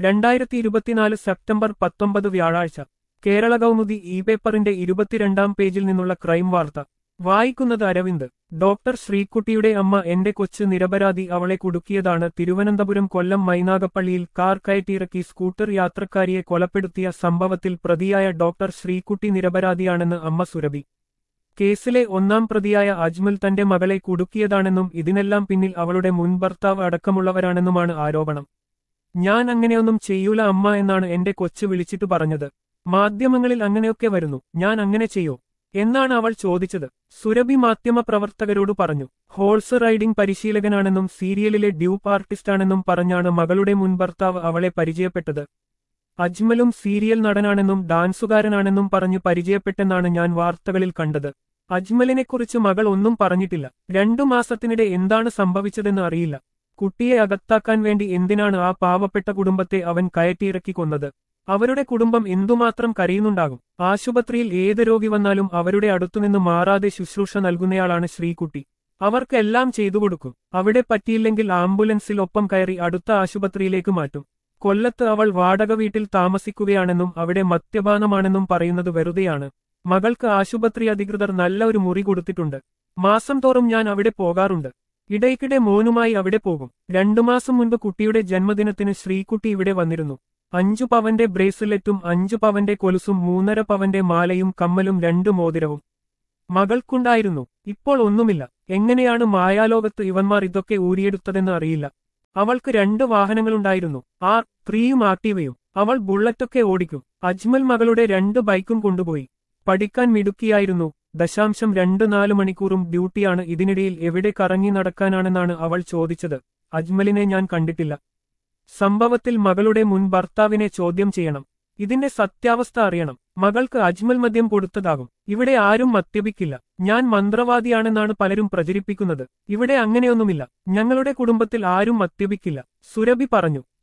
രണ്ടായിരത്തി ഇരുപത്തിനാല് സെപ്റ്റംബർ പത്തൊമ്പത് വ്യാഴാഴ്ച കേരള കൗമുദി ഇ പേപ്പറിന്റെ ഇരുപത്തിരണ്ടാം പേജിൽ നിന്നുള്ള ക്രൈം വാർത്ത വായിക്കുന്നത് അരവിന്ദ് ഡോക്ടർ ശ്രീകുട്ടിയുടെ അമ്മ എന്റെ കൊച്ച് നിരപരാധി അവളെ കുടുക്കിയതാണ് തിരുവനന്തപുരം കൊല്ലം മൈനാഗപ്പള്ളിയിൽ കാർ കയറ്റിയിറക്കി സ്കൂട്ടർ യാത്രക്കാരിയെ കൊലപ്പെടുത്തിയ സംഭവത്തിൽ പ്രതിയായ ഡോക്ടർ ശ്രീകുട്ടി നിരപരാധിയാണെന്ന് അമ്മ സുരഭി കേസിലെ ഒന്നാം പ്രതിയായ അജ്മൽ തന്റെ മകളെ കുടുക്കിയതാണെന്നും ഇതിനെല്ലാം പിന്നിൽ അവളുടെ മുൻ ഭർത്താവ് അടക്കമുള്ളവരാണെന്നുമാണ് ആരോപണം ഞാൻ അങ്ങനെയൊന്നും ചെയ്യൂല അമ്മ എന്നാണ് എന്റെ കൊച്ചു വിളിച്ചിട്ട് പറഞ്ഞത് മാധ്യമങ്ങളിൽ അങ്ങനെയൊക്കെ വരുന്നു ഞാൻ അങ്ങനെ ചെയ്യോ എന്നാണ് അവൾ ചോദിച്ചത് സുരഭി മാധ്യമ പ്രവർത്തകരോട് പറഞ്ഞു ഹോൾസ് റൈഡിംഗ് പരിശീലകനാണെന്നും സീരിയലിലെ ഡ്യൂപ്പ് ആർട്ടിസ്റ്റാണെന്നും പറഞ്ഞാണ് മകളുടെ മുൻ ഭർത്താവ് അവളെ പരിചയപ്പെട്ടത് അജ്മലും സീരിയൽ നടനാണെന്നും ഡാൻസുകാരനാണെന്നും പറഞ്ഞു പരിചയപ്പെട്ടെന്നാണ് ഞാൻ വാർത്തകളിൽ കണ്ടത് അജ്മലിനെക്കുറിച്ച് മകൾ ഒന്നും പറഞ്ഞിട്ടില്ല രണ്ടു മാസത്തിനിടെ എന്താണ് സംഭവിച്ചതെന്ന് അറിയില്ല കുട്ടിയെ അകത്താക്കാൻ വേണ്ടി എന്തിനാണ് ആ പാവപ്പെട്ട കുടുംബത്തെ അവൻ കയറ്റിയിറക്കി കൊന്നത് അവരുടെ കുടുംബം എന്തുമാത്രം കരയുന്നുണ്ടാകും ആശുപത്രിയിൽ ഏത് രോഗി വന്നാലും അവരുടെ അടുത്തുനിന്ന് മാറാതെ ശുശ്രൂഷ നൽകുന്നയാളാണ് ശ്രീകുട്ടി അവർക്ക് എല്ലാം ചെയ്തു കൊടുക്കും അവിടെ പറ്റിയില്ലെങ്കിൽ ആംബുലൻസിൽ ഒപ്പം കയറി അടുത്ത ആശുപത്രിയിലേക്ക് മാറ്റും കൊല്ലത്ത് അവൾ വാടക വീട്ടിൽ താമസിക്കുകയാണെന്നും അവിടെ മദ്യപാനമാണെന്നും പറയുന്നത് വെറുതെയാണ് മകൾക്ക് ആശുപത്രി അധികൃതർ നല്ല ഒരു മുറി കൊടുത്തിട്ടുണ്ട് മാസം തോറും ഞാൻ അവിടെ പോകാറുണ്ട് ഇടയ്ക്കിടെ മോനുമായി അവിടെ പോകും രണ്ടു മാസം മുൻപ് കുട്ടിയുടെ ജന്മദിനത്തിന് ശ്രീകുട്ടി ഇവിടെ വന്നിരുന്നു അഞ്ചു പവന്റെ ബ്രേസ്ലെറ്റും അഞ്ചു പവന്റെ കൊലുസും മൂന്നര പവന്റെ മാലയും കമ്മലും രണ്ടു മോതിരവും മകൾക്കുണ്ടായിരുന്നു ഇപ്പോൾ ഒന്നുമില്ല എങ്ങനെയാണ് മായാലോകത്ത് ഇവന്മാർ ഇതൊക്കെ ഊരിയെടുത്തതെന്ന് അറിയില്ല അവൾക്ക് രണ്ട് വാഹനങ്ങളുണ്ടായിരുന്നു ആർ ത്രീയും ആക്റ്റീവയും അവൾ ബുള്ളറ്റൊക്കെ ഓടിക്കും അജ്മൽ മകളുടെ രണ്ട് ബൈക്കും കൊണ്ടുപോയി പഠിക്കാൻ മിടുക്കിയായിരുന്നു ദശാംശം രണ്ട് നാല് മണിക്കൂറും ഡ്യൂട്ടിയാണ് ഇതിനിടയിൽ എവിടെ കറങ്ങി നടക്കാനാണെന്നാണ് അവൾ ചോദിച്ചത് അജ്മലിനെ ഞാൻ കണ്ടിട്ടില്ല സംഭവത്തിൽ മകളുടെ മുൻ ഭർത്താവിനെ ചോദ്യം ചെയ്യണം ഇതിന്റെ സത്യാവസ്ഥ അറിയണം മകൾക്ക് അജ്മൽ മദ്യം കൊടുത്തതാകും ഇവിടെ ആരും മദ്യപിക്കില്ല ഞാൻ മന്ത്രവാദിയാണെന്നാണ് പലരും പ്രചരിപ്പിക്കുന്നത് ഇവിടെ അങ്ങനെയൊന്നുമില്ല ഞങ്ങളുടെ കുടുംബത്തിൽ ആരും മദ്യപിക്കില്ല സുരഭി പറഞ്ഞു